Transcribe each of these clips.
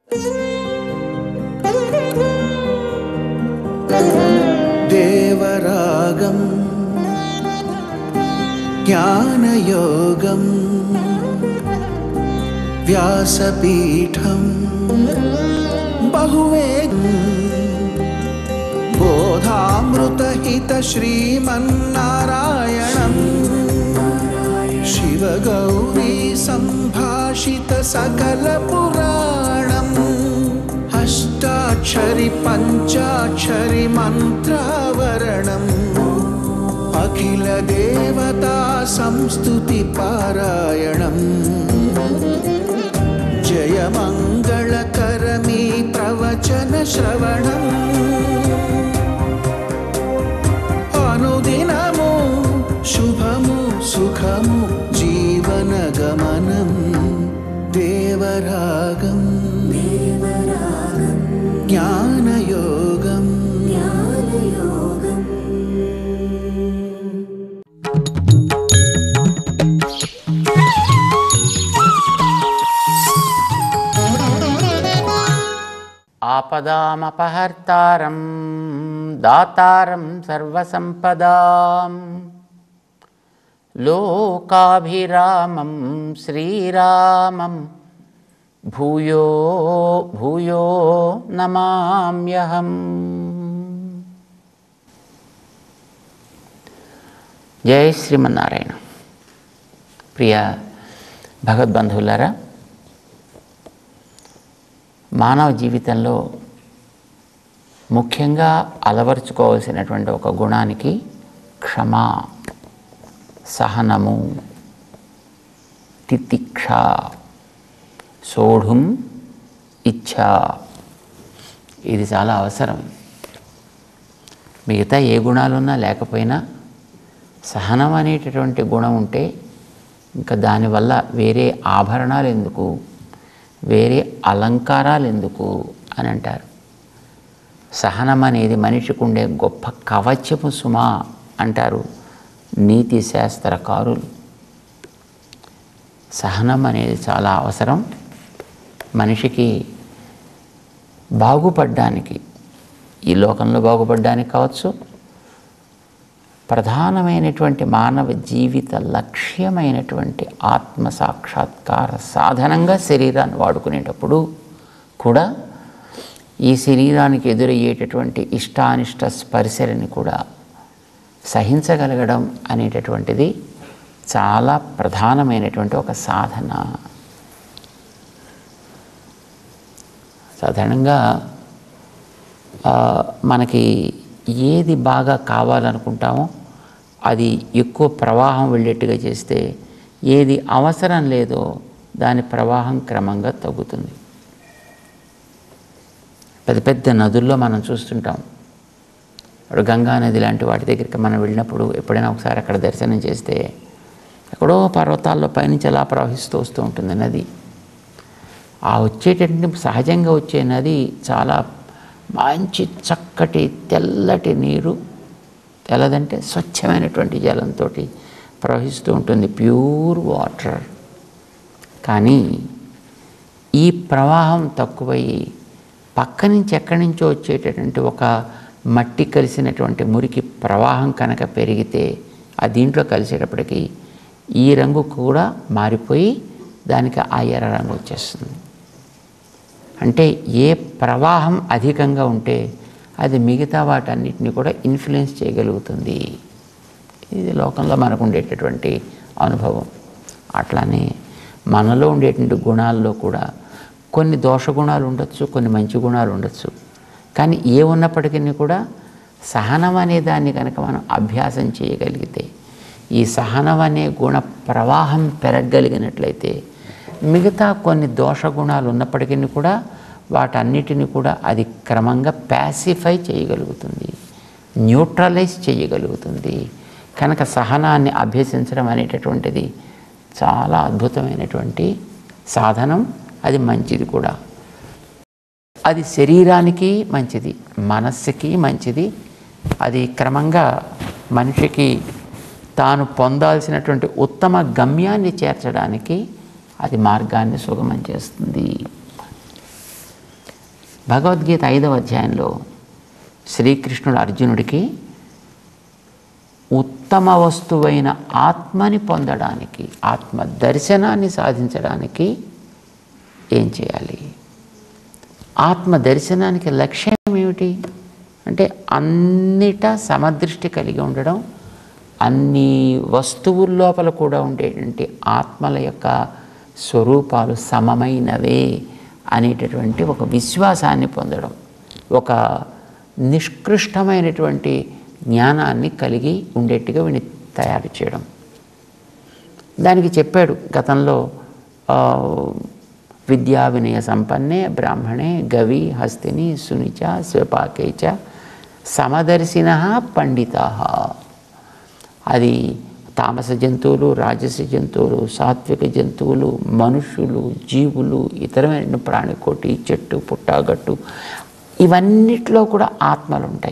దేవరాగం జ్ఞానయోగం వ్యాసపీఠం బహువేగం బోధామృతహిత శ్రీమన్నారాయణం శివగౌరీ సంభాషిత సకల పురాణం అష్టాక్షరి పంచాక్షరి మంత్రావరణం అఖిల దేవతా సంస్తుతి పారాయణం జయ మంగళకరమీ ప్రవచన శ్రవణం అనుదినము శుభము సుఖము జీవన గమనం దేవరాగం జ్ఞానయోగం ఆపదామపహర్తారం దాతారం సర్వసంపదాం లోకాభిరామం శ్రీరామం భూయో భూయో నమామ్యహం జై శ్రీమన్నారాయణ ప్రియ భగవద్బంధువులారా మానవ జీవితంలో ముఖ్యంగా అలవరుచుకోవాల్సినటువంటి ఒక గుణానికి క్షమ సహనము తితిక్ష సోఢుం ఇచ్ఛ ఇది చాలా అవసరం మిగతా ఏ గుణాలున్నా లేకపోయినా సహనం అనేటటువంటి గుణం ఉంటే ఇంకా దానివల్ల వేరే ఆభరణాలు ఎందుకు వేరే అలంకారాలు ఎందుకు అని అంటారు సహనం అనేది మనిషికి ఉండే గొప్ప కవచము సుమా అంటారు నీతి శాస్త్రకారులు సహనం అనేది చాలా అవసరం మనిషికి బాగుపడ్డానికి ఈ లోకంలో బాగుపడ్డానికి కావచ్చు ప్రధానమైనటువంటి మానవ జీవిత లక్ష్యమైనటువంటి ఆత్మ సాక్షాత్కార సాధనంగా శరీరాన్ని వాడుకునేటప్పుడు కూడా ఈ శరీరానికి ఎదురయ్యేటటువంటి ఇష్టానిష్ట స్పర్శలని కూడా సహించగలగడం అనేటటువంటిది చాలా ప్రధానమైనటువంటి ఒక సాధన సాధారణంగా ఆ, మనకి ఏది బాగా కావాలనుకుంటామో అది ఎక్కువ ప్రవాహం వెళ్ళేట్టుగా చేస్తే ఏది అవసరం లేదో దాని ప్రవాహం క్రమంగా తగ్గుతుంది పెద్ద పెద్ద నదుల్లో మనం చూస్తుంటాం ఇప్పుడు గంగా నది లాంటి వాటి దగ్గరికి మనం వెళ్ళినప్పుడు ఎప్పుడైనా ఒకసారి అక్కడ దర్శనం చేస్తే ఎక్కడో పర్వతాల్లో పైనుంచి అలా ప్రవహిస్తూ వస్తూ ఉంటుంది నది ఆ వచ్చేటటువంటి సహజంగా వచ్చే నది చాలా మంచి చక్కటి తెల్లటి నీరు తెల్లదంటే స్వచ్ఛమైనటువంటి జలంతో ప్రవహిస్తూ ఉంటుంది ప్యూర్ వాటర్ కానీ ఈ ప్రవాహం తక్కువయ్యి పక్క నుంచి ఎక్కడి నుంచో వచ్చేటటువంటి ఒక మట్టి కలిసినటువంటి మురికి ప్రవాహం కనుక పెరిగితే ఆ దీంట్లో కలిసేటప్పటికి ఈ రంగు కూడా మారిపోయి దానికి ఆ ఎర్ర రంగు వచ్చేస్తుంది అంటే ఏ ప్రవాహం అధికంగా ఉంటే అది మిగతా వాటన్నిటిని కూడా ఇన్ఫ్లుయెన్స్ చేయగలుగుతుంది ఇది లోకంలో మనకు ఉండేటటువంటి అనుభవం అట్లానే మనలో ఉండేటువంటి గుణాల్లో కూడా కొన్ని దోష గుణాలు ఉండొచ్చు కొన్ని మంచి గుణాలు ఉండొచ్చు కానీ ఏ ఉన్నప్పటికీ కూడా సహనం అనే దాన్ని కనుక మనం అభ్యాసం చేయగలిగితే ఈ సహనం అనే గుణ ప్రవాహం పెరగగలిగినట్లయితే మిగతా కొన్ని దోష గుణాలు ఉన్నప్పటికీ కూడా వాటన్నిటిని కూడా అది క్రమంగా ప్యాసిఫై చేయగలుగుతుంది న్యూట్రలైజ్ చేయగలుగుతుంది కనుక సహనాన్ని అభ్యసించడం అనేటటువంటిది చాలా అద్భుతమైనటువంటి సాధనం అది మంచిది కూడా అది శరీరానికి మంచిది మనస్సుకి మంచిది అది క్రమంగా మనిషికి తాను పొందాల్సినటువంటి ఉత్తమ గమ్యాన్ని చేర్చడానికి అది మార్గాన్ని సుగమం చేస్తుంది భగవద్గీత ఐదవ అధ్యాయంలో శ్రీకృష్ణుడు అర్జునుడికి ఉత్తమ వస్తువైన ఆత్మని పొందడానికి ఆత్మ దర్శనాన్ని సాధించడానికి ఏం చేయాలి ఆత్మ దర్శనానికి లక్ష్యం ఏమిటి అంటే అన్నిట సమదృష్టి కలిగి ఉండడం అన్ని వస్తువుల లోపల కూడా ఉండేటువంటి ఆత్మల యొక్క స్వరూపాలు సమమైనవే అనేటటువంటి ఒక విశ్వాసాన్ని పొందడం ఒక నిష్కృష్టమైనటువంటి జ్ఞానాన్ని కలిగి ఉండేట్టుగా వీడిని తయారు చేయడం దానికి చెప్పాడు గతంలో ఆ, విద్యా వినయ సంపన్నే బ్రాహ్మణే గవి హస్తిని సునిచ స్వపాకే చ సమదర్శిన పండిత అది తామస జంతువులు రాజస జంతువులు సాత్విక జంతువులు మనుషులు జీవులు ఇతరమైన ప్రాణికోటి చెట్టు పుట్టగట్టు ఇవన్నిట్లో కూడా ఆత్మలు ఉంటాయి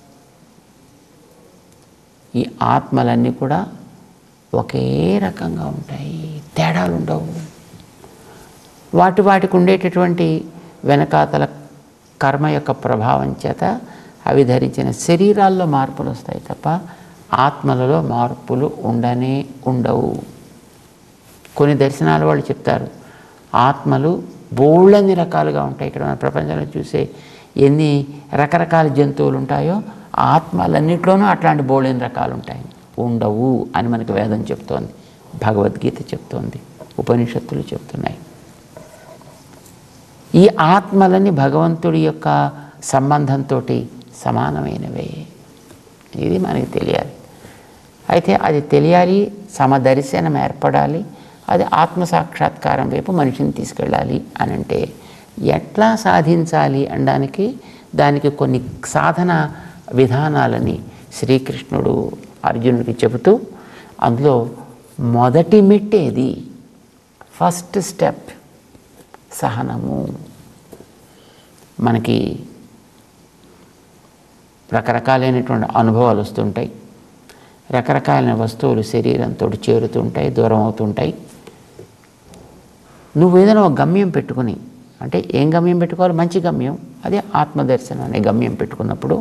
ఈ ఆత్మలన్నీ కూడా ఒకే రకంగా ఉంటాయి తేడాలు ఉండవు వాటి వాటికి ఉండేటటువంటి వెనకాతల కర్మ యొక్క ప్రభావం చేత అవి ధరించిన శరీరాల్లో మార్పులు వస్తాయి తప్ప ఆత్మలలో మార్పులు ఉండనే ఉండవు కొన్ని దర్శనాలు వాళ్ళు చెప్తారు ఆత్మలు బోళ్ళన్ని రకాలుగా ఉంటాయి ఇక్కడ మన ప్రపంచంలో చూసే ఎన్ని రకరకాల జంతువులు ఉంటాయో ఆత్మలన్నిట్లోనూ అట్లాంటి బోళ్ళని రకాలు ఉంటాయి ఉండవు అని మనకు వేదం చెప్తోంది భగవద్గీత చెప్తోంది ఉపనిషత్తులు చెప్తున్నాయి ఈ ఆత్మలన్నీ భగవంతుడి యొక్క సంబంధంతో సమానమైనవే ఇది మనకి తెలియాలి అయితే అది తెలియాలి సమదర్శనం ఏర్పడాలి అది ఆత్మ సాక్షాత్కారం వైపు మనిషిని తీసుకెళ్ళాలి అని అంటే ఎట్లా సాధించాలి అనడానికి దానికి కొన్ని సాధన విధానాలని శ్రీకృష్ణుడు అర్జునుడికి చెబుతూ అందులో మొదటి మెట్టేది ఫస్ట్ స్టెప్ సహనము మనకి రకరకాలైనటువంటి అనుభవాలు వస్తుంటాయి రకరకాలైన వస్తువులు శరీరంతో చేరుతుంటాయి దూరం అవుతుంటాయి నువ్వు ఏదైనా ఒక గమ్యం పెట్టుకుని అంటే ఏం గమ్యం పెట్టుకోవాలి మంచి గమ్యం అదే ఆత్మదర్శనం అనే గమ్యం పెట్టుకున్నప్పుడు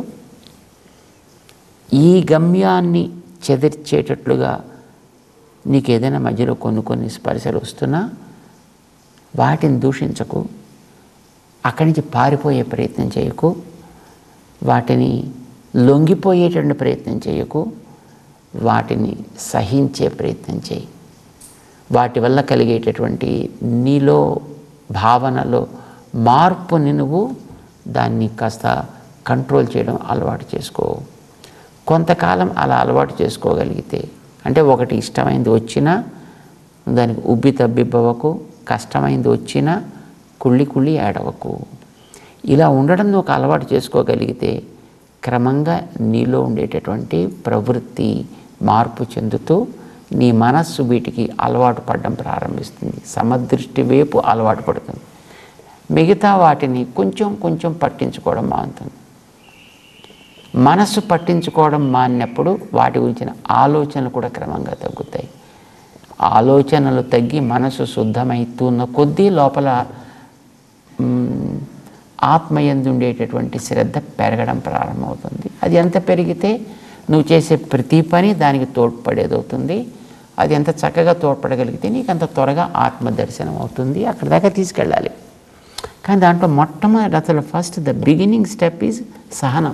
ఈ గమ్యాన్ని చెదిర్చేటట్లుగా నీకు ఏదైనా మధ్యలో కొన్ని కొన్ని స్పర్శలు వస్తున్నా వాటిని దూషించకు అక్కడి నుంచి పారిపోయే ప్రయత్నం చేయకు వాటిని లొంగిపోయేటువంటి ప్రయత్నం చేయకు వాటిని సహించే ప్రయత్నం చేయి వాటి వల్ల కలిగేటటువంటి నీలో భావనలో మార్పుని నువ్వు దాన్ని కాస్త కంట్రోల్ చేయడం అలవాటు చేసుకో కొంతకాలం అలా అలవాటు చేసుకోగలిగితే అంటే ఒకటి ఇష్టమైంది వచ్చినా దానికి ఉబ్బి తబ్బిబ్బవకు కష్టమైంది వచ్చినా కుళ్ళి కుళ్ళి ఏడవకు ఇలా ఉండడం నువ్వు ఒక అలవాటు చేసుకోగలిగితే క్రమంగా నీలో ఉండేటటువంటి ప్రవృత్తి మార్పు చెందుతూ నీ మనస్సు వీటికి అలవాటు పడడం ప్రారంభిస్తుంది సమదృష్టి వైపు అలవాటు పడుతుంది మిగతా వాటిని కొంచెం కొంచెం పట్టించుకోవడం మానుతుంది మనస్సు పట్టించుకోవడం మానినప్పుడు వాటి గురించిన ఆలోచనలు కూడా క్రమంగా తగ్గుతాయి ఆలోచనలు తగ్గి మనసు శుద్ధమవుతున్న కొద్దీ లోపల మ్, ఆత్మయందు ఉండేటటువంటి శ్రద్ధ పెరగడం ప్రారంభమవుతుంది అది ఎంత పెరిగితే నువ్వు చేసే ప్రతి పని దానికి తోడ్పడేదవుతుంది అది ఎంత చక్కగా తోడ్పడగలిగితే నీకు అంత త్వరగా ఆత్మ దర్శనం అవుతుంది అక్కడ దాకా తీసుకెళ్ళాలి కానీ దాంట్లో మొట్టమొదటి అసలు first the beginning step is సహనం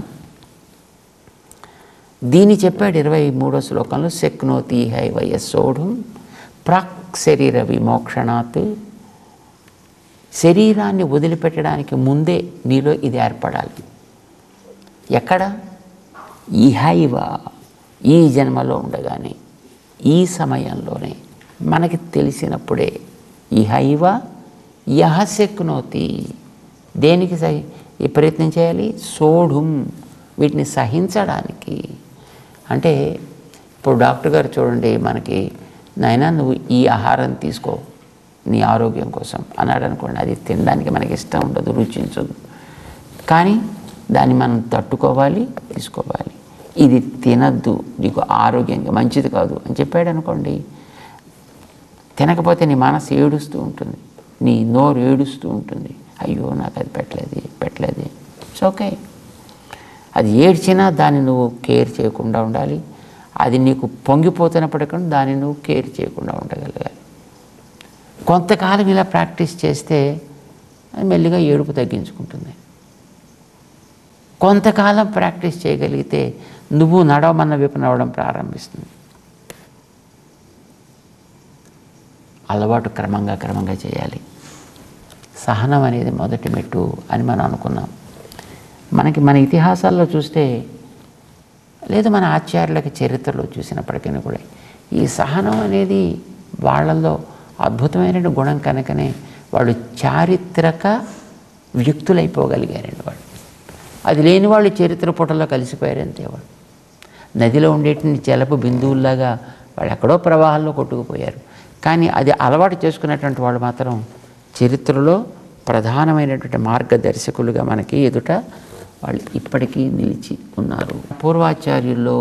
దీన్ని చెప్పాడు ఇరవై మూడో శ్లోకంలో శక్నోతి హై వయస్సోఢం ప్రాక్ శరీర విమోక్షణాత్ శరీరాన్ని వదిలిపెట్టడానికి ముందే నీలో ఇది ఏర్పడాలి ఎక్కడ ఇహైవ ఈ జన్మలో ఉండగానే ఈ సమయంలోనే మనకి తెలిసినప్పుడే ఇహైవ యహ శక్నోతి దేనికి సహి ఈ ప్రయత్నం చేయాలి సోఢుం వీటిని సహించడానికి అంటే ఇప్పుడు డాక్టర్ గారు చూడండి మనకి నాయనా నువ్వు ఈ ఆహారం తీసుకో నీ ఆరోగ్యం కోసం అన్నాడు అనుకోండి అది తినడానికి మనకి ఇష్టం ఉండదు రుచించదు కానీ దాన్ని మనం తట్టుకోవాలి తీసుకోవాలి ఇది తినద్దు నీకు ఆరోగ్యంగా మంచిది కాదు అని చెప్పాడు అనుకోండి తినకపోతే నీ మనసు ఏడుస్తూ ఉంటుంది నీ నోరు ఏడుస్తూ ఉంటుంది అయ్యో నాకు అది పెట్టలేదు పెట్టలేదు ఇట్స్ ఓకే అది ఏడ్చినా దాన్ని నువ్వు కేర్ చేయకుండా ఉండాలి అది నీకు పొంగిపోతున్నప్పటికీ దాన్ని నువ్వు కేర్ చేయకుండా ఉండగలగాలి కొంతకాలం ఇలా ప్రాక్టీస్ చేస్తే అది మెల్లిగా ఏడుపు తగ్గించుకుంటుంది కొంతకాలం ప్రాక్టీస్ చేయగలిగితే నువ్వు నడవమన్న వైపు నడవడం ప్రారంభిస్తుంది అలవాటు క్రమంగా క్రమంగా చేయాలి సహనం అనేది మొదటి మెట్టు అని మనం అనుకున్నాం మనకి మన ఇతిహాసాల్లో చూస్తే లేదు మన ఆచార్యులకి చరిత్రలో చూసినప్పటికీ కూడా ఈ సహనం అనేది వాళ్ళల్లో అద్భుతమైన గుణం కనుకనే వాళ్ళు చారిత్రక వ్యక్తులైపోగలిగారండి వాళ్ళు అది లేని వాళ్ళు చరిత్ర పుటల్లో కలిసిపోయారు అంతే వాళ్ళు నదిలో ఉండేటువంటి జలపు బిందువుల్లాగా వాళ్ళు ఎక్కడో ప్రవాహాల్లో కొట్టుకుపోయారు కానీ అది అలవాటు చేసుకున్నటువంటి వాళ్ళు మాత్రం చరిత్రలో ప్రధానమైనటువంటి మార్గదర్శకులుగా మనకి ఎదుట వాళ్ళు ఇప్పటికీ నిలిచి ఉన్నారు పూర్వాచార్యుల్లో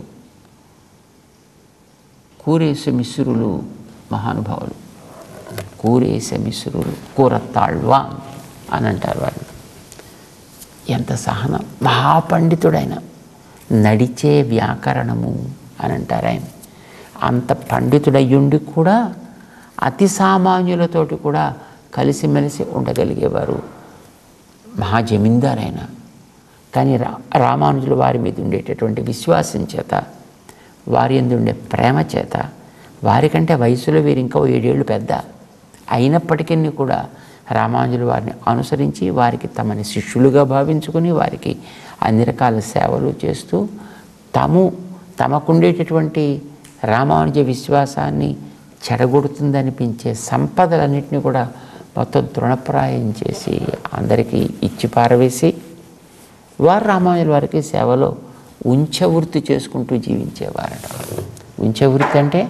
కూరేశ మిశ్రులు మహానుభావులు కూరేశ మిశ్రులు కూరత్తాళ్వా అని అంటారు వాళ్ళు ఎంత సహనం మహాపండితుడైన నడిచే వ్యాకరణము అని అంటారు ఆయన అంత పండితుడయ్యుండి కూడా అతి సామాన్యులతోటి కూడా కలిసిమెలిసి ఉండగలిగేవారు మహా జమీందారైన కానీ రా రామానుజుల వారి మీద ఉండేటటువంటి విశ్వాసం చేత వారి ఎందు ఉండే ప్రేమ చేత వారికంటే వయసులో వీరు ఇంకా ఓ ఏడేళ్ళు పెద్ద అయినప్పటికీ కూడా రామానుజుల వారిని అనుసరించి వారికి తమని శిష్యులుగా భావించుకుని వారికి అన్ని రకాల సేవలు చేస్తూ తాము తమకుండేటటువంటి రామానుజ విశ్వాసాన్ని చెడగొడుతుందనిపించే సంపదలన్నింటినీ కూడా మొత్తం తృణప్రాయం చేసి అందరికీ ఇచ్చి పారవేసి వారు రామానుజుల వారికి సేవలో ఉంచవృత్తి చేసుకుంటూ జీవించేవారట ఉంచవృత్తి అంటే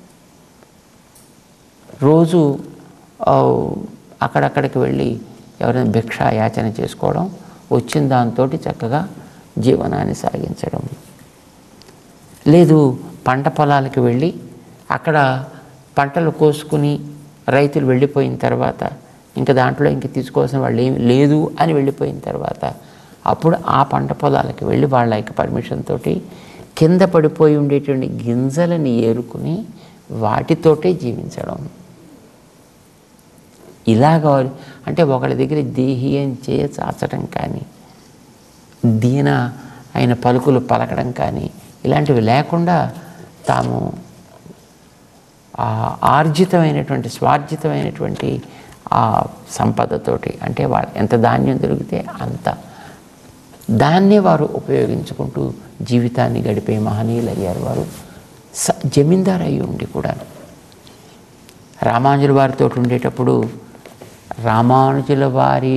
రోజు ఆ, అక్కడక్కడికి వెళ్ళి ఎవరైనా భిక్ష యాచన చేసుకోవడం వచ్చిన దాంతో చక్కగా జీవనాన్ని సాగించడం లేదు పంట పొలాలకు వెళ్ళి అక్కడ పంటలు కోసుకుని రైతులు వెళ్ళిపోయిన తర్వాత ఇంకా దాంట్లో ఇంక తీసుకోవాల్సిన వాళ్ళు ఏమి లేదు అని వెళ్ళిపోయిన తర్వాత అప్పుడు ఆ పంట పొలాలకు వెళ్ళి వాళ్ళ యొక్క పర్మిషన్ తోటి కింద పడిపోయి ఉండేటువంటి గింజలని ఏరుకుని వాటితోటే జీవించడం ఇలాగ అంటే ఒకళ్ళ దగ్గర దేహీయం చేయ చాచడం కానీ దీన అయిన పలుకులు పలకడం కానీ ఇలాంటివి లేకుండా తాము ఆ ఆర్జితమైనటువంటి స్వార్జితమైనటువంటి ఆ సంపదతోటి అంటే వాళ్ళ ఎంత ధాన్యం దొరికితే అంత దాన్నే వారు ఉపయోగించుకుంటూ జీవితాన్ని గడిపే మహనీయులు అయ్యారు వారు స జమీందారు అయి ఉండి కూడా రామానుజుల వారితో ఉండేటప్పుడు రామానుజుల వారి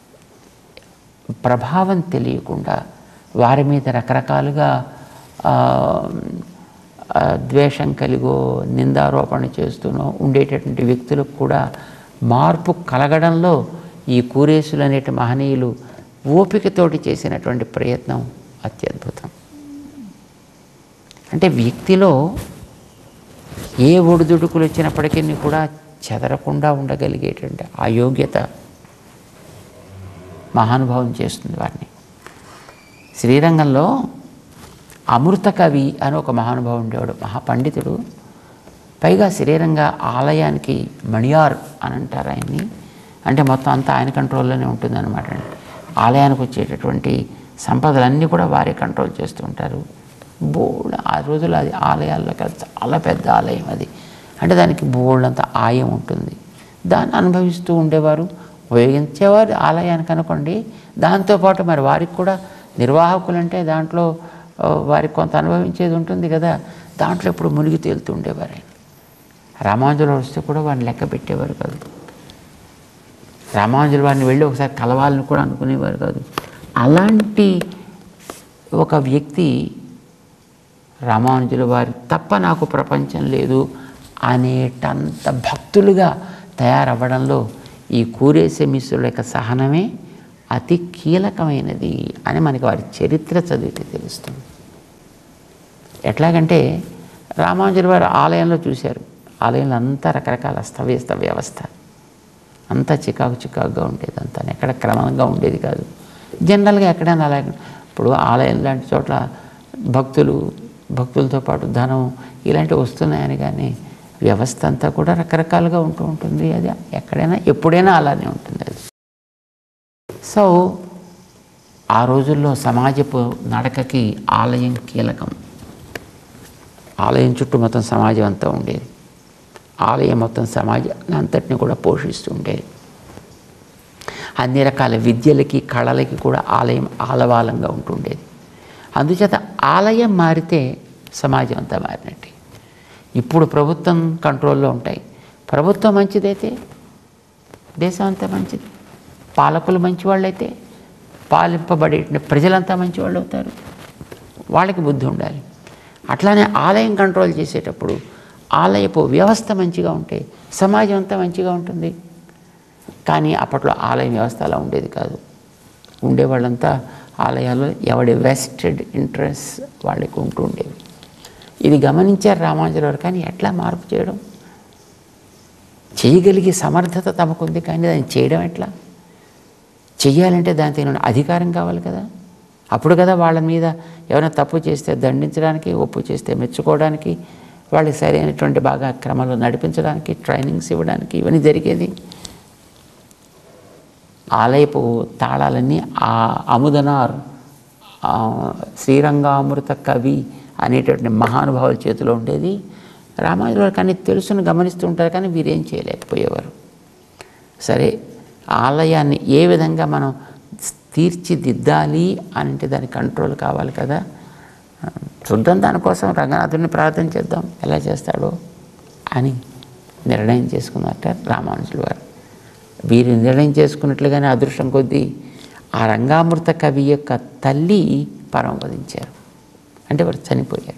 ప్రభావం తెలియకుండా వారి మీద రకరకాలుగా ఆ, ఆ, ద్వేషం కలిగో నిందారోపణ చేస్తూనో ఉండేటటువంటి వ్యక్తులకు కూడా మార్పు కలగడంలో ఈ కూరేసులు అనేటి మహనీయులు ఓపికతోటి చేసినటువంటి ప్రయత్నం అత్యద్భుతం అంటే వ్యక్తిలో ఏ ఒడిదుడుకులు వచ్చినప్పటికీ కూడా చెదరకుండా ఉండగలిగేటువంటి ఆ యోగ్యత మహానుభావం చేస్తుంది వారిని శ్రీరంగంలో అమృత కవి అని ఒక మహానుభావం ఉండేవాడు మహాపండితుడు పైగా శ్రీరంగ ఆలయానికి మణియార్ అని అంటారు ఆయన్ని అంటే మొత్తం అంతా ఆయన కంట్రోల్లోనే ఉంటుందన్నమాట అండి ఆలయానికి వచ్చేటటువంటి సంపదలన్నీ కూడా వారే కంట్రోల్ చేస్తూ ఉంటారు బోల్డ్ ఆ రోజుల్లో అది ఆలయాల్లో కాదు చాలా పెద్ద ఆలయం అది అంటే దానికి బోల్డంత ఆయం ఉంటుంది దాన్ని అనుభవిస్తూ ఉండేవారు ఉపయోగించేవారు ఆలయానికి అనుకోండి దాంతోపాటు మరి వారికి కూడా నిర్వాహకులంటే దాంట్లో ఆ, వారికి కొంత అనుభవించేది ఉంటుంది కదా దాంట్లో ఇప్పుడు మునిగి తేలుతూ ఉండేవారు ఆయన రామానుజులు వస్తే కూడా వారిని లెక్క పెట్టేవారు కాదు రామానుజులు వారిని వెళ్ళి ఒకసారి కలవాలని కూడా అనుకునేవారు కాదు అలాంటి ఒక వ్యక్తి రామానుజుల వారి తప్ప నాకు ప్రపంచం లేదు అనేటంత భక్తులుగా తయారవ్వడంలో ఈ కూరేసే మిశ్రుల యొక్క సహనమే అతి కీలకమైనది అని మనకి వారి చరిత్ర చదివితే తెలుస్తుంది ఎట్లాగంటే రామానుజుల వారు ఆలయంలో చూశారు ఆలయంలో అంతా రకరకాల అస్తవ్యస్త వ్యవస్థ అంతా చికాకు చికాకుగా ఉండేది అంతా ఎక్కడ క్రమంగా ఉండేది కాదు జనరల్గా ఎక్కడైనా అలాగే ఇప్పుడు ఆలయం లాంటి చోట్ల భక్తులు భక్తులతో పాటు ధనం ఇలాంటివి వస్తున్నాయని కానీ వ్యవస్థ అంతా కూడా రకరకాలుగా ఉంటూ ఉంటుంది అది ఎక్కడైనా ఎప్పుడైనా అలానే ఉంటుంది అది సో ఆ రోజుల్లో సమాజపు నడకకి ఆలయం కీలకం ఆలయం చుట్టూ మొత్తం సమాజం అంతా ఉండేది ఆలయం మొత్తం సమాజాన్ని అంతటిని కూడా పోషిస్తూ ఉండేది అన్ని రకాల విద్యలకి కళలకి కూడా ఆలయం ఆలవాలంగా ఉంటుండేది అందుచేత ఆలయం మారితే సమాజం అంతా మారినట్టే ఇప్పుడు ప్రభుత్వం కంట్రోల్లో ఉంటాయి ప్రభుత్వం మంచిదైతే దేశం అంతా మంచిది పాలకులు మంచివాళ్ళైతే పాలింపబడే ప్రజలంతా మంచివాళ్ళు అవుతారు వాళ్ళకి బుద్ధి ఉండాలి అట్లానే ఆలయం కంట్రోల్ చేసేటప్పుడు ఆలయపు వ్యవస్థ మంచిగా ఉంటే సమాజం అంతా మంచిగా ఉంటుంది కానీ అప్పట్లో ఆలయం వ్యవస్థ అలా ఉండేది కాదు ఉండేవాళ్ళంతా ఆలయాల్లో ఎవడి వెస్టెడ్ ఇంట్రెస్ట్ వాళ్ళకి ఉంటూ ఉండేవి ఇది గమనించారు రామానుజుల వారు కానీ ఎట్లా మార్పు చేయడం చేయగలిగే సమర్థత తమకుంది కానీ దాన్ని చేయడం ఎట్లా చెయ్యాలంటే దాని తగిన అధికారం కావాలి కదా అప్పుడు కదా వాళ్ళ మీద ఎవరైనా తప్పు చేస్తే దండించడానికి ఒప్పు చేస్తే మెచ్చుకోవడానికి వాళ్ళకి సరైనటువంటి బాగా క్రమంలో నడిపించడానికి ట్రైనింగ్స్ ఇవ్వడానికి ఇవన్నీ జరిగేది ఆలయపు తాళాలన్నీ ఆ అముదనార్ ఆ శ్రీరంగామృత కవి అనేటటువంటి మహానుభావుల చేతిలో ఉండేది రామానుజుల వారికి అన్ని తెలుసుని గమనిస్తూ ఉంటారు కానీ వీరేం చేయలేకపోయేవారు సరే ఆలయాన్ని ఏ విధంగా మనం తీర్చిదిద్దాలి అని అంటే దాని కంట్రోల్ కావాలి కదా చూద్దాం దానికోసం రంగనాథుడిని ప్రార్థన చేద్దాం ఎలా చేస్తాడో అని నిర్ణయం చేసుకున్నట్ట రామానుజుల వారు వీరు నిర్ణయం చేసుకున్నట్లుగానే అదృష్టం కొద్దీ ఆ రంగామృత కవి యొక్క తల్లి పరమపదించారు అంటే వారు చనిపోయారు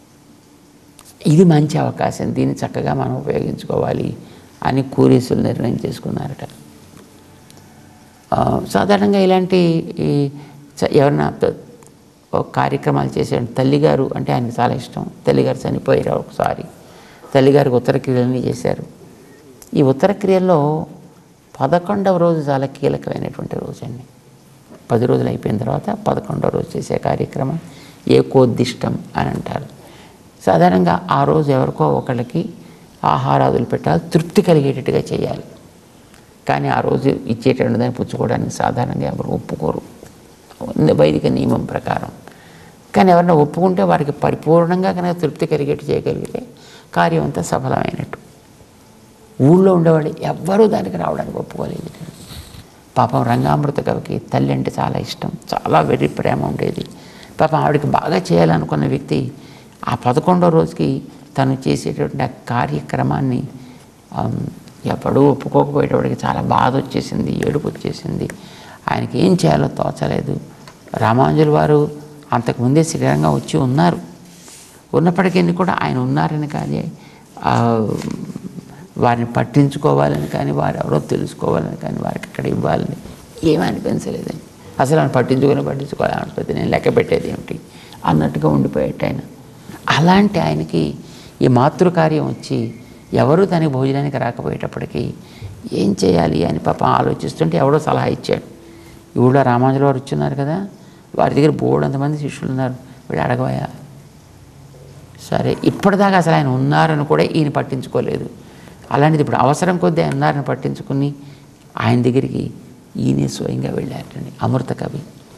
ఇది మంచి అవకాశం దీన్ని చక్కగా మనం ఉపయోగించుకోవాలి అని కూరీసులు నిర్ణయం చేసుకున్నారట ఆ, సాధారణంగా ఇలాంటి ఈ చ- ఎవరన్నా ప- ఒక కార్యక్రమాలు చేసే తల్లిగారు అంటే ఆయనకు చాలా ఇష్టం తల్లిగారు చనిపోయారు ఒకసారి తల్లిగారికి ఉత్తర క్రియలన్నీ చేశారు ఈ ఉత్తర క్రియల్లో పదకొండవ రోజు చాలా కీలకమైనటువంటి రోజు అండి పది రోజులు అయిపోయిన తర్వాత పదకొండవ రోజు చేసే కార్యక్రమం ఏకోద్దిష్టం అని అంటారు సాధారణంగా ఆ రోజు ఎవరికో ఒకళ్ళకి ఆహారాదులు పెట్టాలి తృప్తి కలిగేటట్టుగా చేయాలి కానీ ఆ రోజు ఇచ్చేటువంటి దాన్ని పుచ్చుకోవడానికి సాధారణంగా ఎవరు ఒప్పుకోరు వైదిక నియమం ప్రకారం కానీ ఎవరైనా ఒప్పుకుంటే వారికి పరిపూర్ణంగా కనుక తృప్తి కలిగేట్టు చేయగలిగితే కార్యం అంతా సఫలమైనట్టు ఊళ్ళో ఉండేవాళ్ళు ఎవ్వరూ దానికి రావడానికి ఒప్పుకోలేదు పాపం రంగామృత కవికి తల్లి అంటే చాలా ఇష్టం చాలా వెర్రి ప్రేమ ఉండేది పాపం ఆవిడకి బాగా చేయాలనుకున్న వ్యక్తి ఆ పదకొండో రోజుకి తను చేసేటటువంటి ఆ కార్యక్రమాన్ని ఆమ్, ఎప్పుడూ ఒప్పుకోకపోయేటప్పటికి చాలా బాధ వచ్చేసింది ఏడుపు వచ్చేసింది ఆయనకి ఏం చేయాలో తోచలేదు రామానుజుల వారు అంతకుముందే శ్రీరంగం వచ్చి ఉన్నారు ఉన్నప్పటికీ కూడా ఆయన ఉన్నారని కానీ ఆ, వారిని పట్టించుకోవాలని కానీ వారు ఎవరో తెలుసుకోవాలని కానీ వారికి ఇక్కడ ఇవ్వాలని ఏమీ అనిపించలేదండి అసలు ఆయన పట్టించుకొని పట్టించుకోవాలి అనిపిస్తుంది నేను లెక్క పెట్టేది ఏమిటి అన్నట్టుగా ఉండిపోయేట్టు ఆయన అలాంటి ఆయనకి ఈ మాతృకార్యం వచ్చి ఎవరు దానికి భోజనానికి రాకపోయేటప్పటికి ఏం చేయాలి అని పాపం ఆలోచిస్తుంటే ఎవడో సలహా ఇచ్చాడు ఈ ఊళ్ళో రామానుజుల వారు వచ్చున్నారు కదా వారి దగ్గర బోర్డు మంది శిష్యులు ఉన్నారు వీళ్ళు అడగబోయా సరే ఇప్పటిదాకా అసలు ఆయన ఉన్నారని కూడా ఈయన పట్టించుకోలేదు అలాంటిది ఇప్పుడు అవసరం కొద్దీ ఆయన ఉన్నారని పట్టించుకుని ఆయన దగ్గరికి ఈయనే స్వయంగా వెళ్ళారటండి అమృత కవి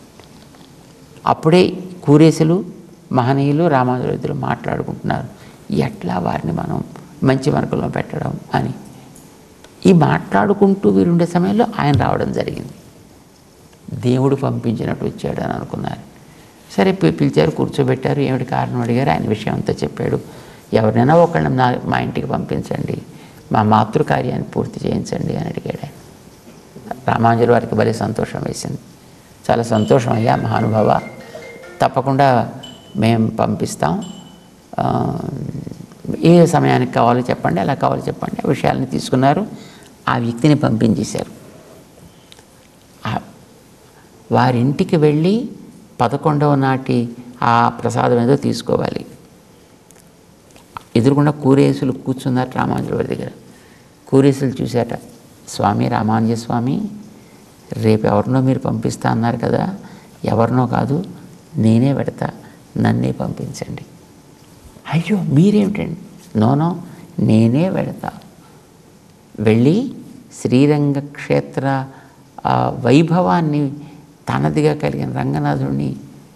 అప్పుడే కూరేసులు మహనీయులు రామానుజులు మాట్లాడుకుంటున్నారు ఎట్లా వారిని మనం మంచి మార్గంలో పెట్టడం అని ఈ మాట్లాడుకుంటూ వీరుండే సమయంలో ఆయన రావడం జరిగింది దేవుడు పంపించినట్టు వచ్చాడు అని అనుకున్నారు సరే పి- పిలిచారు కూర్చోబెట్టారు ఏమిటి కారణం అడిగారు ఆయన విషయం అంతా చెప్పాడు ఎవరినైనా ఒకళ్ళని నా మా ఇంటికి పంపించండి మా మాతృకార్యాన్ని పూర్తి చేయించండి అని అడిగాడు ఆయన రామాంజలి వారికి భలే సంతోషం వేసింది చాలా సంతోషం అయ్యా మహానుభావ తప్పకుండా మేము పంపిస్తాం ఆ, ఏ సమయానికి కావాలో చెప్పండి అలా కావాలో చెప్పండి ఆ విషయాలని తీసుకున్నారు ఆ వ్యక్తిని పంపించేశారు ఆ- వారింటికి వెళ్ళి పదకొండవ నాటి ఆ ప్రసాదం ఏదో తీసుకోవాలి ఎదురుకుండా కూరేసులు కూర్చున్నారు రామాంజలి వారి దగ్గర కూరేసులు చూశాట స్వామి రామానుజ స్వామి రేపు ఎవరినో మీరు పంపిస్తా అన్నారు కదా ఎవరినో కాదు నేనే పెడతా నన్నే పంపించండి అయ్యో మీరేమిటండి నోనో నేనే వెళతా వెళ్ళి శ్రీరంగ క్షేత్ర ఆ వైభవాన్ని తనదిగా కలిగిన రంగనాథుడిని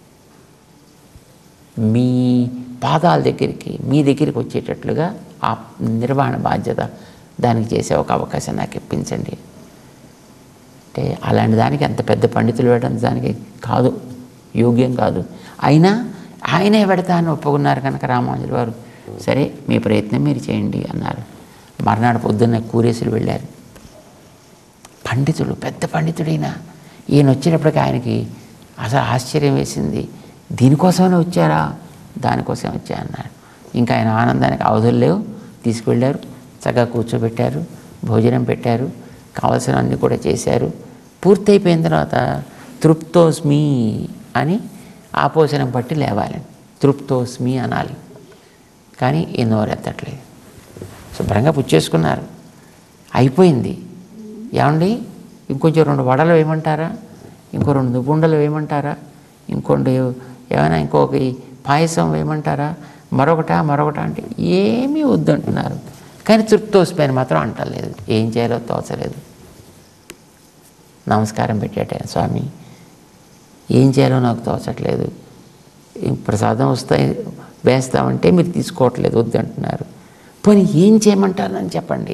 మీ పాదాల దగ్గరికి మీ దగ్గరికి వచ్చేటట్లుగా ఆ నిర్వహణ బాధ్యత దానికి చేసే ఒక అవకాశం నాకు ఇప్పించండి అంటే అలాంటి దానికి అంత పెద్ద పండితులు వేయడం దానికి కాదు యోగ్యం కాదు అయినా ఆయనే పెడతా అని ఒప్పుకున్నారు కనుక రామానుజులు వారు సరే మీ ప్రయత్నం మీరు చేయండి అన్నారు మర్నాడు పొద్దున్న కూరేసులు వెళ్ళారు పండితుడు పెద్ద పండితుడైన ఈయన వచ్చేటప్పటికి ఆయనకి అసలు ఆశ్చర్యం వేసింది దీనికోసమే వచ్చారా దానికోసం వచ్చా అన్నాడు ఇంకా ఆయన ఆనందానికి అవధులు లేవు తీసుకువెళ్ళారు చక్కగా కూర్చోబెట్టారు భోజనం పెట్టారు కావలసినవన్నీ కూడా చేశారు పూర్తయిపోయిన తర్వాత తృప్తోస్మి అని ఆపోసనం పట్టి లేవాలి తృప్తోస్మి అనాలి కానీ ఈ నోరెత్తట్లేదు శుభ్రంగా పుచ్చేసుకున్నారు అయిపోయింది ఏమండి ఇంకొంచెం రెండు వడలు వేయమంటారా ఇంకో రెండు దువ్వుండలు వేయమంటారా ఇంకొండు ఏమైనా ఇంకొక పాయసం వేయమంటారా మరొకట మరొకట అంటే ఏమీ వద్దంటున్నారు కానీ తృప్తోసిపోయిన మాత్రం అంటలేదు ఏం చేయాలో తోచలేదు నమస్కారం పెట్టేట స్వామి ఏం చేయాలో నాకు తోచట్లేదు ఈ ప్రసాదం వస్తాయి వేస్తామంటే మీరు తీసుకోవట్లేదు వద్దంటున్నారు పోనీ ఏం చేయమంటారని చెప్పండి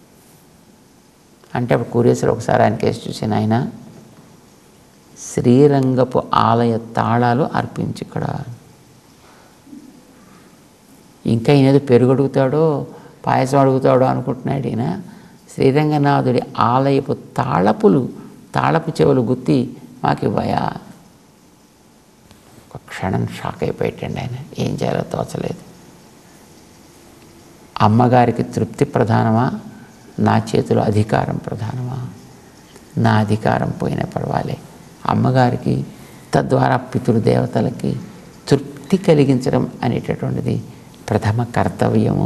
అంటే అప్పుడు కూరేశ్వరు ఒకసారి ఆయన కేసు చూసిన ఆయన శ్రీరంగపు ఆలయ తాళాలు అర్పించి ఇక్కడ ఇంకా ఈయన ఏదో పెరుగు అడుగుతాడో పాయసం అడుగుతాడో అనుకుంటున్నాడు ఈయన శ్రీరంగనాథుడి ఆలయపు తాళపులు తాళపు చెవులు గుత్తి మాకు ఇవ్వయా ఒక క్షణం షాక్ అయిపోయాడండి ఆయన ఏం చేయాలో తోచలేదు అమ్మగారికి తృప్తి ప్రధానమా నా చేతిలో అధికారం ప్రధానమా నా అధికారం పోయిన పర్వాలే అమ్మగారికి తద్వారా పితృదేవతలకి తృప్తి కలిగించడం అనేటటువంటిది ప్రథమ కర్తవ్యము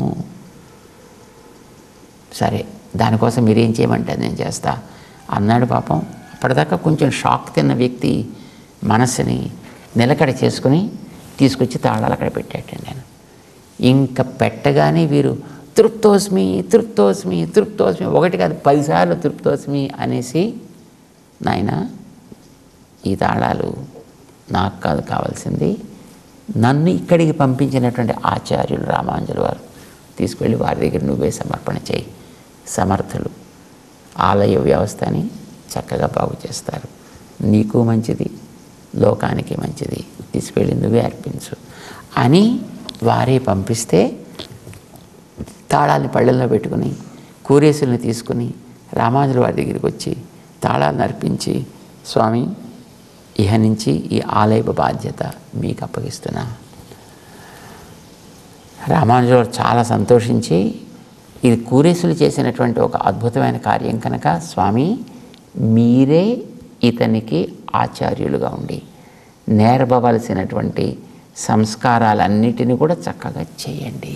సరే దానికోసం మీరేం చేయమంటే నేను చేస్తా అన్నాడు పాపం అప్పటిదాకా కొంచెం షాక్ తిన్న వ్యక్తి మనసుని నిలకడ చేసుకుని తీసుకొచ్చి తాళాలు అక్కడ పెట్టాటండి నేను ఇంకా పెట్టగానే వీరు తృప్తోస్మి తృప్తోస్మి తృప్తోస్మి ఒకటి కాదు పదిసార్లు తృప్తోస్మి అనేసి నాయన ఈ తాళాలు నాకు కాదు కావాల్సింది నన్ను ఇక్కడికి పంపించినటువంటి ఆచార్యులు రామాంజుల వారు తీసుకెళ్ళి వారి దగ్గర నువ్వే సమర్పణ చేయి సమర్థులు ఆలయ వ్యవస్థని చక్కగా బాగు చేస్తారు నీకు మంచిది లోకానికి మంచిది తీసుకెళ్ళి నువ్వే అర్పించు అని వారే పంపిస్తే తాళాన్ని పళ్ళెల్లో పెట్టుకుని కూరేసుల్ని తీసుకుని రామానుజుల వారి దగ్గరికి వచ్చి తాళాలను అర్పించి స్వామి ఇహ నుంచి ఈ ఆలయపు బాధ్యత మీకు అప్పగిస్తున్నా రామానుజుల వారు చాలా సంతోషించి ఇది కూరేసులు చేసినటువంటి ఒక అద్భుతమైన కార్యం కనుక స్వామి మీరే ఇతనికి ఆచార్యులుగా ఉండి నేర్పవలసినటువంటి సంస్కారాలన్నిటిని కూడా చక్కగా చేయండి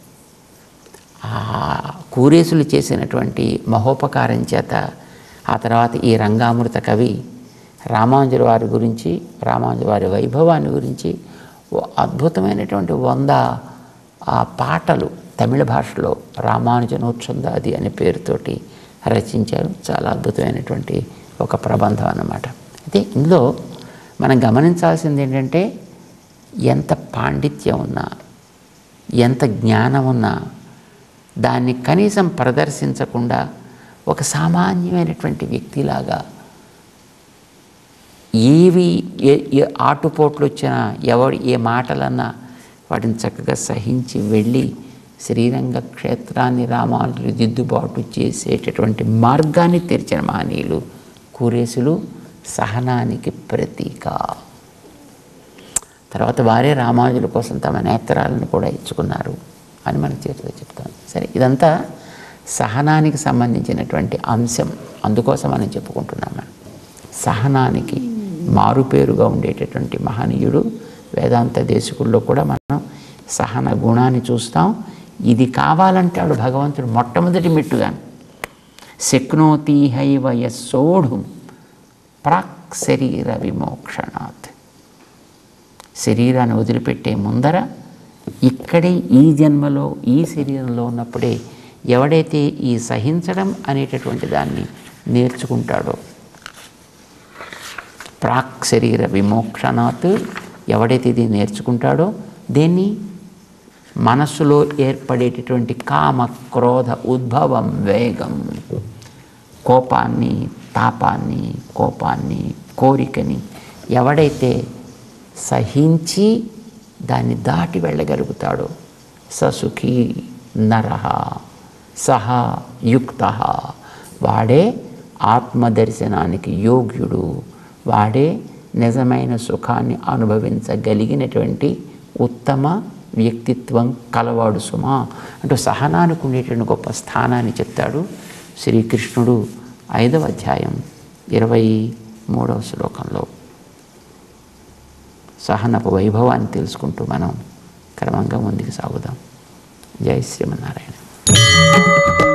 ఆ కూరేసులు చేసినటువంటి మహోపకారం చేత ఆ తర్వాత ఈ రంగామృత కవి రామానుజుల వారి గురించి రామానుజుల వారి వైభవాన్ని గురించి ఓ అద్భుతమైనటువంటి వంద ఆ పాటలు తమిళ భాషలో రామానుజనోత్సందాది అనే పేరుతోటి రచించారు చాలా అద్భుతమైనటువంటి ఒక ప్రబంధం అన్నమాట అయితే ఇందులో మనం గమనించాల్సింది ఏంటంటే ఎంత పాండిత్యం ఉన్నా ఎంత జ్ఞానం ఉన్నా దాన్ని కనీసం ప్రదర్శించకుండా ఒక సామాన్యమైనటువంటి వ్యక్తిలాగా ఏవి ఏ ఏ ఆటుపోట్లు వచ్చినా ఎవడు ఏ మాటలన్నా వాటిని చక్కగా సహించి వెళ్ళి శ్రీరంగ క్షేత్రాన్ని రామానుజులు దిద్దుబాటు చేసేటటువంటి మార్గాన్ని తెరిచిన మహనీయులు కూరేసులు సహనానికి ప్రతీక తర్వాత వారే రామానుజుల కోసం తమ నేత్రాలను కూడా ఇచ్చుకున్నారు అని మనకు చేతిలో చెప్తాం సరే ఇదంతా సహనానికి సంబంధించినటువంటి అంశం అందుకోసం మనం చెప్పుకుంటున్నాం మనం సహనానికి మారుపేరుగా ఉండేటటువంటి మహనీయుడు వేదాంత దేశకుల్లో కూడా మనం సహన గుణాన్ని చూస్తాం ఇది కావాలంటాడు భగవంతుడు మొట్టమొదటి మెట్టుగాను శక్నోతి హైవ యస్సోఢుం ప్రాక్ శరీర విమోక్షణాత్ శరీరాన్ని వదిలిపెట్టే ముందర ఇక్కడే ఈ జన్మలో ఈ శరీరంలో ఉన్నప్పుడే ఎవడైతే ఈ సహించడం అనేటటువంటి దాన్ని నేర్చుకుంటాడో ప్రాక్ శరీర విమోక్షణాత్ ఎవడైతే ఇది నేర్చుకుంటాడో దేన్ని మనస్సులో ఏర్పడేటటువంటి కామ క్రోధ ఉద్భవం వేగం కోపాన్ని తాపాన్ని కోపాన్ని కోరికని ఎవడైతే సహించి దాన్ని దాటి వెళ్ళగలుగుతాడో ససుఖీ నరహ సహా యుక్త వాడే ఆత్మదర్శనానికి యోగ్యుడు వాడే నిజమైన సుఖాన్ని అనుభవించగలిగినటువంటి ఉత్తమ వ్యక్తిత్వం కలవాడు సుమా అంటూ సహనానికి ఉండేటువంటి గొప్ప స్థానాన్ని చెప్తాడు శ్రీకృష్ణుడు ఐదవ అధ్యాయం ఇరవై మూడవ శ్లోకంలో సహనపు వైభవాన్ని తెలుసుకుంటూ మనం క్రమంగా ముందుకు సాగుదాం జై శ్రీమన్నారాయణ